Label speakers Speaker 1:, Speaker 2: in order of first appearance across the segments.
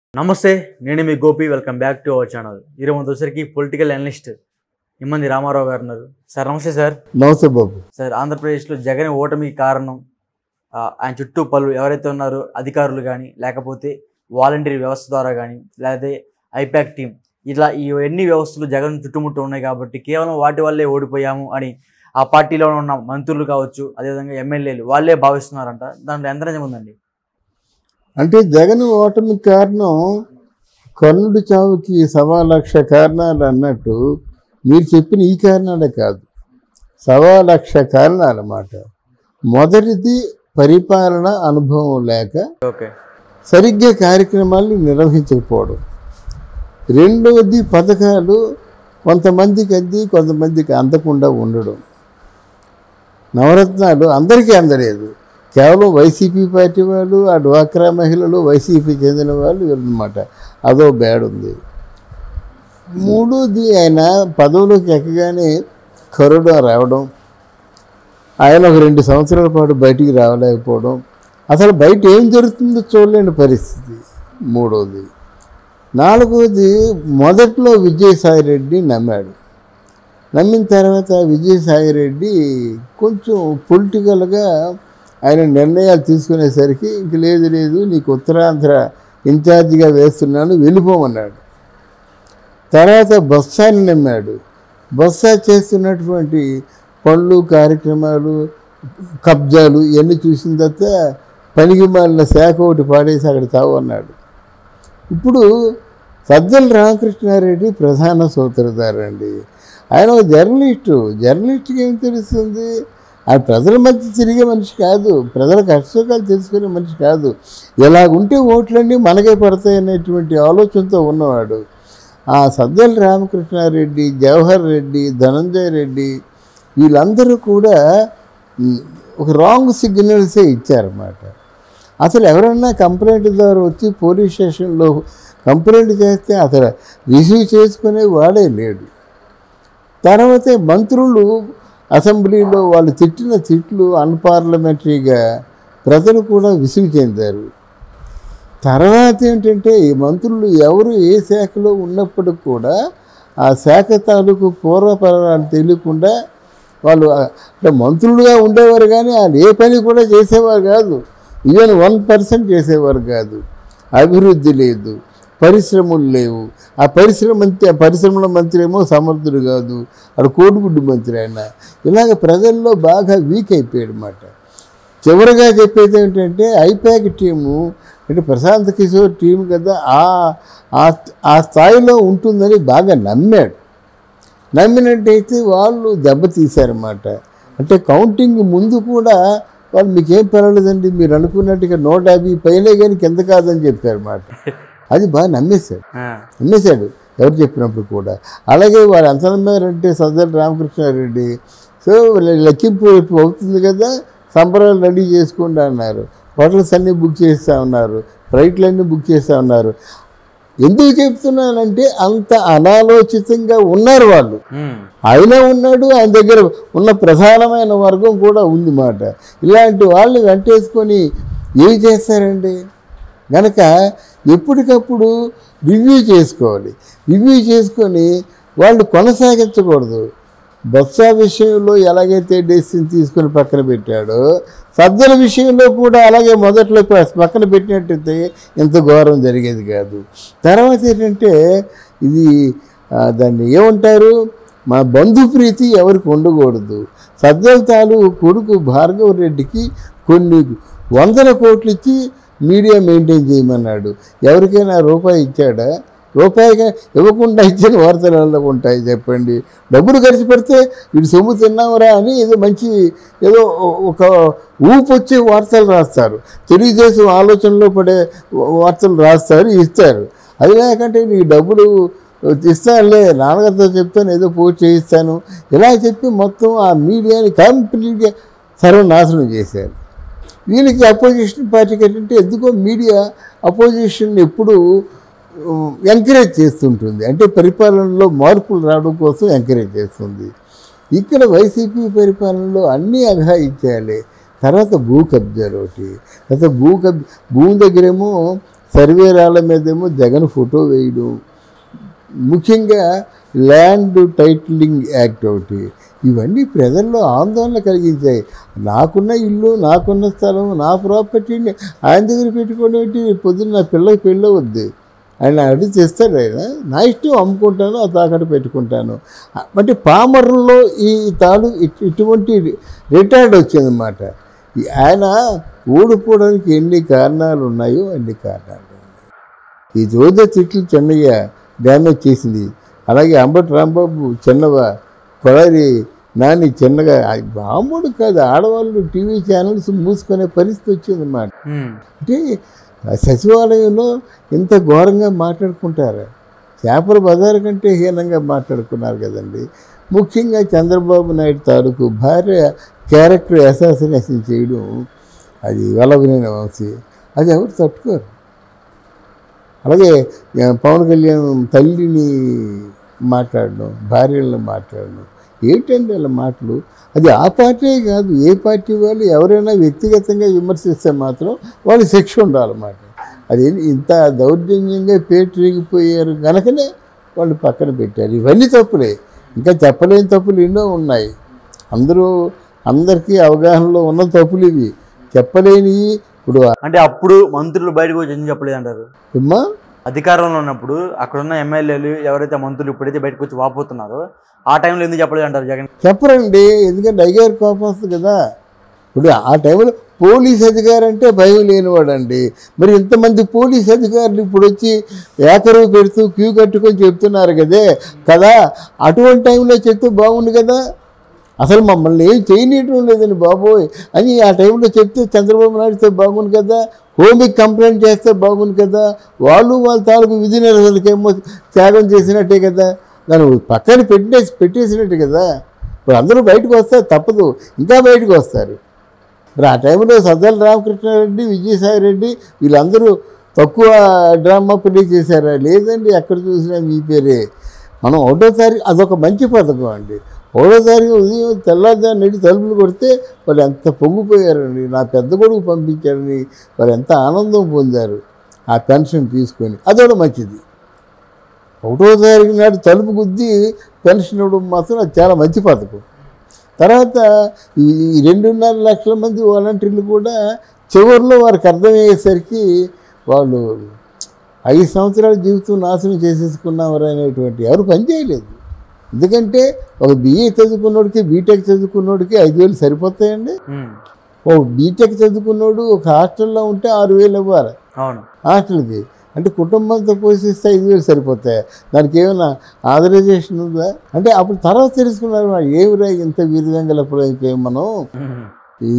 Speaker 1: నమస్తే నేను మీ Gopi welcome back to our channel ఈరోజు మన వచ్చరికి పొలిటికల్ అనలిస్ట్ ఇమ్మంది రామారావు గారు ఉన్నారు సార్ నమస్తే సార్
Speaker 2: నమస్తే బాబు
Speaker 1: సార్ ఆంధ్రప్రదేశ్లో జగన్ ఓటమికి కారణం ఆ, ఆయన చుట్టూ పలు ఎవరైతే ఉన్నారో అధికారులు కానీ లేకపోతే వాలంటీర్ వ్యవస్థ ద్వారా కానీ లేకపోతే ఐపాక్ టీం ఇట్లా ఈ ఎన్ని వ్యవస్థలు జగన్ చుట్టుముట్టు ఉన్నాయి కాబట్టి కేవలం వాటి వల్లే ఓడిపోయాము అని ఆ పార్టీలో ఉన్న మంత్రులు కావచ్చు అదేవిధంగా ఎమ్మెల్యేలు వాళ్ళే భావిస్తున్నారంట దాంట్లో ఎంత నిజం ఉందండి
Speaker 2: అంటే జగన్ ఓటమి కారణం కర్ణుడి చావుకి సవా లక్ష కారణాలు అన్నట్టు మీరు చెప్పిన ఈ కారణాలే కాదు సవా లక్ష కారణాలు అన్నమాట మొదటిది పరిపాలన అనుభవం లేక
Speaker 1: ఓకే
Speaker 2: సరిగ్గా కార్యక్రమాలు నిర్వహించకపోవడం రెండవది పథకాలు కొంతమందికి అంది కొంతమందికి అందకుండా ఉండడం నవరత్నాలు అందరికీ అందలేదు కేవలం వైసీపీ పార్టీ వాళ్ళు ఆ డ్వాక్రా మహిళలు వైసీపీ చెందిన వాళ్ళు వీళ్ళనమాట అదో బ్యాడ్ ఉంది మూడోది ఆయన పదవిలోకి ఎక్కగానే కరోనా రావడం ఆయన ఒక రెండు సంవత్సరాల పాటు బయటికి రావలేకపోవడం అసలు బయట ఏం జరుగుతుందో చూడలేని పరిస్థితి మూడోది నాలుగోది మొదట్లో విజయసాయి రెడ్డి నమ్మాడు నమ్మిన తర్వాత విజయసాయి రెడ్డి కొంచెం పొలిటికల్గా ఆయన నిర్ణయాలు తీసుకునేసరికి ఇంక లేదు లేదు నీకు ఉత్తరాంధ్ర ఇన్ఛార్జిగా వేస్తున్నాను వెళ్ళిపోమన్నాడు తర్వాత బొత్సాని నమ్మాడు బొత్స చేస్తున్నటువంటి పనులు కార్యక్రమాలు కబ్జాలు ఇవన్నీ చూసిన తర్వాత పనికి మాలిన శాఖ ఒకటి పాడేసి అక్కడ తావు అన్నాడు ఇప్పుడు సజ్జల రామకృష్ణారెడ్డి ప్రధాన సూత్రధారు అండి ఆయన ఒక జర్నలిస్టు జర్నలిస్ట్కి ఏం తెలుస్తుంది ఆయన ప్రజల మధ్య తిరిగే మనిషి కాదు ప్రజల కష్టసుఖాలు తెలుసుకునే మనిషి కాదు ఎలాగుంటే ఓట్లన్నీ మనకే పడతాయి అనేటువంటి ఆలోచనతో ఉన్నవాడు ఆ సజ్జల రామకృష్ణారెడ్డి జవహర్ రెడ్డి ధనంజయ రెడ్డి వీళ్ళందరూ కూడా ఉమ్, ఒక రాంగ్ సిగ్నల్సే ఇచ్చారన్నమాట అసలు ఎవరన్నా కంప్లైంట్ ద్వారా వచ్చి పోలీస్ స్టేషన్లో కంప్లైంట్ చేస్తే అసలు రిసీవ్ చేసుకునే వాడే లేడు తర్వాత మంత్రులు అసెంబ్లీలో వాళ్ళు తిట్టిన తిట్లు అన్పార్లమెంటరీగా ప్రజలు కూడా విసుగు చెందారు తర్వాత ఏంటంటే ఈ మంత్రులు ఎవరు ఏ శాఖలో ఉన్నప్పుడు కూడా ఆ శాఖ తాలూకు పూర్వపరాలు తెలియకుండా వాళ్ళు ఆ- అంటే మంత్రులుగా ఉండేవారు కానీ వాళ్ళు ఏ పని కూడా చేసేవారు కాదు ఈవెన్ వన్ పర్సెంట్ చేసేవారు కాదు అభివృద్ధి లేదు పరిశ్రమలు లేవు ఆ పరిశ్రమ మంత్రి ఆ పరిశ్రమల మంత్రి ఏమో సమర్థుడు కాదు అక్కడ కోడిగుడ్డు మంత్రి ఆయన ఇలాగ ప్రజల్లో బాగా వీక్ అయిపోయాడు అన్నమాట చివరిగా చెప్పేది ఏంటంటే ఐపాక్ టీము అంటే ప్రశాంత్ కిషోర్ టీం కదా ఆ ఆ- ఆ స్థాయిలో ఉంటుందని బాగా నమ్మాడు నమ్మినట్టయితే వాళ్ళు దెబ్బతీశారన్నమాట అంటే కౌంటింగ్ ముందు కూడా వాళ్ళు మీకేం పర్వాలేదండి మీరు అనుకున్నట్టుగా నూట యాభై పైనే కానీ కింద కాదని చెప్పారన్నమాట అది బాగా నమ్మేశాడు
Speaker 1: ఆ,
Speaker 2: నమ్మేశాడు ఎవరు చెప్పినప్పుడు కూడా అలాగే వారు ఎంత నమ్మారంటే సజ్జల రామకృష్ణారెడ్డి సో లెక్కింపు రేపు అవుతుంది కదా సంబరాలు రెడీ చేసుకోండి అన్నారు హోటల్స్ అన్నీ బుక్ చేస్తూ ఉన్నారు ఫ్లైట్లన్నీ బుక్ చేస్తూ ఉన్నారు ఎందుకు చెప్తున్నానంటే అంత అనాలోచితంగా ఉన్నారు వాళ్ళు
Speaker 1: ఉమ్,
Speaker 2: ఆయన ఉన్నాడు ఆయన దగ్గర ఉన్న ప్రధానమైన వర్గం కూడా ఉంది మాట ఇలాంటి వాళ్ళని వెంటేసుకొని ఏం చేస్తారండి గనక ఎప్పటికప్పుడు రివ్యూ చేసుకోవాలి రివ్యూ చేసుకొని వాళ్ళు కొనసాగించకూడదు బొత్స విషయంలో ఎలాగైతే డెసిషన్ తీసుకొని పక్కన పెట్టాడో సజ్జల విషయంలో కూడా అలాగే మొదట్లో ప- పక్కన పెట్టినట్టయితే ఇంత ఘోరం జరిగేది కాదు తర్వాత ఏంటంటే ఇది ఆ, దాన్ని ఏమంటారు మా బంధుప్రీతి ఎవరికి ఉండకూడదు సజ్జల తాలు కొడుకు భార్గవ రెడ్డికి కొన్ని వందల కోట్లు ఇచ్చి మీడియా మెయింటైన్ చేయమన్నాడు ఎవరికైనా రూపాయి ఇచ్చాడా రూపాయిగా ఇవ్వకుండా ఇచ్చిన వార్తలు ఎలా ఉంటాయి చెప్పండి డబ్బులు ఖర్చు పెడితే వీడు సొమ్ము తిన్నావురా అని ఏదో మంచి ఏదో ఒక ఊపు వచ్చే వార్తలు రాస్తారు తెలుగుదేశం ఆలోచనలో పడే వార్తలు రాస్తారు ఇస్తారు అది లేకంటే నీకు డబ్బులు ఇస్తానులే నాన్నగారితో చెప్తాను ఏదో పోస్ట్ చేయిస్తాను ఇలా చెప్పి మొత్తం ఆ మీడియాని కంప్లీట్గా సర్వనాశనం చేశారు వీళ్ళకి అపోజిషన్ పార్టీకి ఏంటంటే ఎందుకో మీడియా అపోజిషన్ ఎప్పుడు ఎంకరేజ్ చేస్తుంటుంది అంటే పరిపాలనలో మార్పులు రావడం కోసం ఎంకరేజ్ చేస్తుంది ఇక్కడ వైసీపీ పరిపాలనలో అన్నీ అఘాయిత్యాలే తర్వాత భూ కబ్జాలు ఒకటి తర్వాత భూ కబ్ భూమి దగ్గరేమో సర్వేరాల మీదేమో జగన్ ఫోటో వేయడం ముఖ్యంగా ల్యాండ్ టైటిలింగ్ యాక్ట్ ఒకటి ఇవన్నీ ప్రజల్లో ఆందోళన కలిగించాయి నాకున్న ఇల్లు నాకున్న స్థలం నా ప్రాపర్టీని ఆయన దగ్గర పెట్టుకోవడం ఏంటి పొద్దున్న నా పిల్లకి పెళ్ళవద్దు ఆయన అడిగి తెస్తాడు ఆయన నా ఇష్టం అమ్ముకుంటాను ఆ తాకట్టు పెట్టుకుంటాను అంటే పామరంలో ఈ తాడు ఇటు- ఇటువంటి రిటైర్డ్ వచ్చిందన్నమాట ఈ ఆయన ఓడిపోవడానికి ఎన్ని కారణాలు ఉన్నాయో అన్ని కారణాలు ఉన్నాయి ఈ జోద తిట్లు చెన్నయ్య డ్యామేజ్ చేసింది అలాగే అంబటి రాంబాబు చిన్నవ కొడారి నాని చిన్నగా బాంబుడు కాదు ఆడవాళ్ళు టీవీ ఛానల్స్ మూసుకునే పరిస్థితి వచ్చిందన్నమాట
Speaker 1: ఉమ్.
Speaker 2: అంటే ఆ సచివాలయంలో ఇంత ఘోరంగా మాట్లాడుకుంటారు చేపల బజారు కంటే హీనంగా మాట్లాడుకున్నారు కదండి ముఖ్యంగా చంద్రబాబు నాయుడు తాలూకు భార్య క్యారెక్టర్ అసాసినేషన్ చేయడం అది వల్లభనేని వంశీ అది ఎవరు తట్టుకోరు అలాగే ఆ, పవన్ కళ్యాణ్ తల్లిని మాట్లాడడం భార్యలను మాట్లాడడం ఏంటండి వాళ్ళ మాటలు అది ఆ పార్టీ కాదు ఏ పార్టీ వాళ్ళు ఎవరైనా వ్యక్తిగతంగా విమర్శిస్తే మాత్రం వాళ్ళు శిక్ష ఉండాలన్నమాట అది ఇంత దౌర్జన్యంగా పేటరిగిపోయారు కనుకనే వాళ్ళు పక్కన పెట్టారు ఇవన్నీ తప్పులే ఇంకా చెప్పలేని తప్పులు ఎన్నో ఉన్నాయి అందరూ అందరికీ అవగాహనలో ఉన్న తప్పులు ఇవి చెప్పలేనివి ఇప్పుడు
Speaker 1: అంటే అప్పుడు మంత్రులు బయటకు వచ్చి ఎందుకు చెప్పలేదు అంటారు
Speaker 2: అమ్మా
Speaker 1: అధికారంలో ఉన్నప్పుడు అక్కడున్న ఎమ్మెల్యేలు ఎవరైతే మంత్రులు ఇప్పుడైతే బయటకు వచ్చి వాపోతున్నారో ఆ టైంలో ఎందుకు చెప్పలేదు అంటారు జగన్
Speaker 2: చెప్పరండి ఎందుకంటే అయ్యారు కోపం వస్తుంది కదా ఇప్పుడు ఆ టైంలో పోలీస్ అధికారి అంటే భయం లేనివాడండి మరి ఇంతమంది పోలీస్ అధికారులు ఇప్పుడు వచ్చి ఏకరువు పెడుతూ క్యూ కట్టుకొని చెప్తున్నారు కదే కదా అటువంటి టైంలో చెప్తే బాగుండు కదా అసలు మమ్మల్ని ఏం చేయనీయటం లేదండి బాబోయ్ అని ఆ టైంలో చెప్తే చంద్రబాబు నాయుడుతో బాగుంది కదా హోమిక్ కంప్లైంట్ చేస్తే బాగుంది కదా వాళ్ళు వాళ్ళ తాలూకు విధి నిర్వహణకేమో త్యాగం చేసినట్టే కదా దాన్ని పక్కన పెట్టేసి పెట్టేసినట్టు కదా ఇప్పుడు అందరూ బయటకు వస్తారు తప్పదు ఇంకా బయటకు వస్తారు మరి ఆ టైంలో సజ్జల రామకృష్ణారెడ్డి విజయసాయి రెడ్డి వీళ్ళందరూ తక్కువ డ్రామా ప్లే చేశారా లేదండి ఎక్కడ చూసినా మీ పేరే మనం ఒకటో తారీఖు అదొక మంచి పథకం అండి ఒకటో తారీఖు ఉదయం తెల్లారుజాము నడి తలుపులు కొడితే వాళ్ళు ఎంత పొంగిపోయారండి నా పెద్ద కొడుకు పంపించారని వాళ్ళు ఎంత ఆనందం పొందారు ఆ పెన్షన్ తీసుకొని అదొక మంచిది ఒకటో తారీఖు నాడు తలుపు గుద్ది పెన్షన్ ఇవ్వడం మాత్రం అది చాలా మంచి పథకం తర్వాత ఈ ఈ రెండున్నర లక్షల మంది వాలంటీర్లు కూడా చివరిలో వారికి అర్థమయ్యేసరికి వాళ్ళు ఐదు సంవత్సరాల జీవితం నాశనం చేసేసుకున్నవారు అనేటువంటి ఎవరు పనిచేయలేదు ఎందుకంటే ఒక బీఏ చదువుకున్నోడికి బీటెక్ చదువుకున్నోడికి ఐదు వేలు సరిపోతాయండి
Speaker 1: ఉమ్.
Speaker 2: ఓ బీటెక్ చదువుకున్నోడు ఒక హాస్టల్లో ఉంటే ఆరు వేలు ఇవ్వాలి
Speaker 1: అవును
Speaker 2: హాస్టల్కి అంటే కుటుంబంతో పోషిస్తే ఐదు వేలు సరిపోతాయి దానికి ఏమైనా ఆథరైజేషన్ ఉందా అంటే అప్పుడు తర్వాత తెలుసుకున్నారు "మరి ఏమిరా ఇంత వీరదంగలప్పుడు అయిపోయాం మనం
Speaker 1: ఉమ్.
Speaker 2: ఈ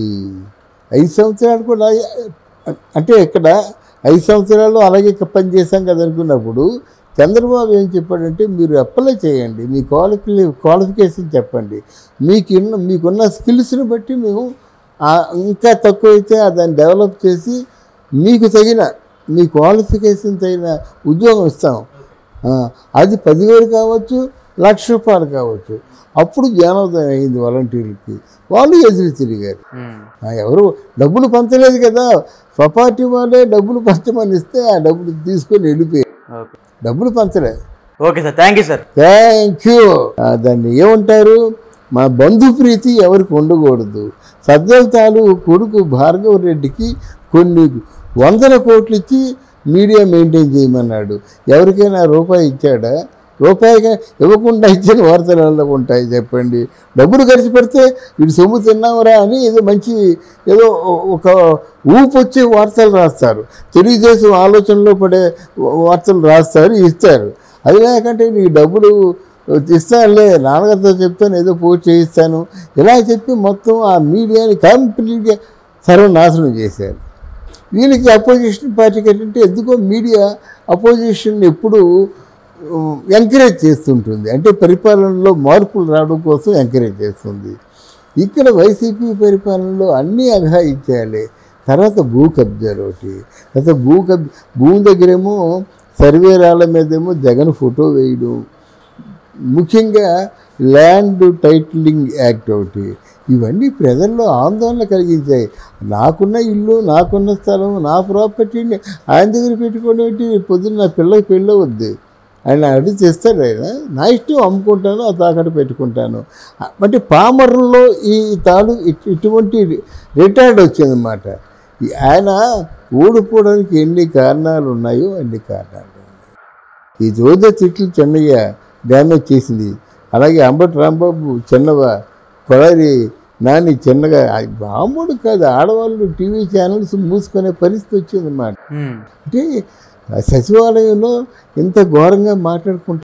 Speaker 2: ఐదు సంవత్సరాలు కూడా అంటే ఇక్కడ ఐదు సంవత్సరాలు అలాగే ఇక పని చేశాం కదా అనుకున్నప్పుడు చంద్రబాబు ఏం చెప్పాడంటే మీరు అప్లై చేయండి మీ క్వాలిఫి క్వాలిఫికేషన్ చెప్పండి మీకు మీకున్న స్కిల్స్ని బట్టి మేము ఆ- ఇంకా తక్కువైతే దాన్ని డెవలప్ చేసి మీకు తగిన మీ క్వాలిఫికేషన్ తగిన ఉద్యోగం ఇస్తాం ఆ, అది పదివేలు కావచ్చు లక్ష రూపాయలు కావచ్చు అప్పుడు జ్ఞానోదయం అయింది వాలంటీర్లకి వాళ్ళు ఎదురు తిరిగారు
Speaker 1: ఉమ్.
Speaker 2: ఆ, ఎవరు డబ్బులు పంచలేదు కదా స్వపార్టీ వాళ్ళే డబ్బులు పంచమని ఇస్తే ఆ డబ్బులు తీసుకొని వెళ్ళిపోయారు
Speaker 1: ఓకే
Speaker 2: డబ్బులు పంచలేదు
Speaker 1: okay sir thank you sir
Speaker 2: thank you దాన్ని ఏమంటారు మా బంధు ప్రీతి ఎవరికి ఉండకూడదు సజ్జల తాలు కొడుకు భార్గవ రెడ్డికి కొన్ని వందల కోట్లు ఇచ్చి మీడియా మెయింటైన్ చేయమన్నాడు ఎవరికైనా రూపాయి ఇచ్చాడా రూపాయిగా ఇవ్వకుండా ఇచ్చిన వార్తలలో ఉంటాయి చెప్పండి డబ్బులు ఖర్చు పెడితే వీడు సొమ్ము తిన్నావురా అని ఏదో మంచి ఏదో ఒక ఊపు వచ్చే వార్తలు రాస్తారు తెలుగుదేశం ఆలోచనలో పడే వార్తలు రాస్తారు ఇస్తారు అది లేకంటే నీకు డబ్బులు ఇస్తానులే నాన్నగారితో చెప్తాను ఏదో పోస్ట్ చేయిస్తాను ఇలా చెప్పి మొత్తం ఆ మీడియాని కంప్లీట్గా సర్వనాశనం చేశారు వీళ్ళకి అపోజిషన్ పార్టీకి ఏంటంటే ఎందుకో మీడియా అపోజిషన్ ఎప్పుడు ఎంకరేజ్ చేస్తుంటుంది అంటే పరిపాలనలో మార్పులు రావడం కోసం ఎంకరేజ్ చేస్తుంది ఇక్కడ వైసీపీ పరిపాలనలో అన్నీ అఘాయించాలి తర్వాత భూ కబ్జాలు ఒకటి తర్వాత భూ కబ్ భూమి దగ్గరేమో సర్వేరాల మీదేమో జగన్ ఫోటో వేయడం ముఖ్యంగా ల్యాండ్ టైటిలింగ్ యాక్ట్ ఒకటి ఇవన్నీ ప్రజల్లో ఆందోళన కలిగించాయి నాకున్న ఇల్లు నాకున్న స్థలం నా ప్రాపర్టీని ఆయన దగ్గర పెట్టుకోవడం ఏంటి పొద్దున్న నా పిల్లకి పెళ్ళవద్దు ఆయన అడిగి తెస్తాడు ఆయన నా ఇష్టం అమ్ముకుంటాను ఆ తాకట్టు పెట్టుకుంటాను అంటే పామరంలో ఈ తాడు ఇటు- ఇటువంటి రిటైర్డ్ వచ్చిందన్నమాట ఈ ఆయన ఓడిపోవడానికి ఎన్ని కారణాలు ఉన్నాయో అన్ని కారణాలు ఉన్నాయి ఈ జోద తిట్లు చెన్నయ్య డ్యామేజ్ చేసింది అలాగే అంబటి రాంబాబు చిన్నవ కొడారి నాని చిన్నగా బాంబుడు కాదు ఆడవాళ్ళు టీవీ ఛానల్స్ మూసుకునే పరిస్థితి వచ్చిందన్నమాట
Speaker 1: ఉమ్.
Speaker 2: అంటే ఆ సచివాలయంలో ఇంత ఘోరంగా మాట్లాడుకుంటే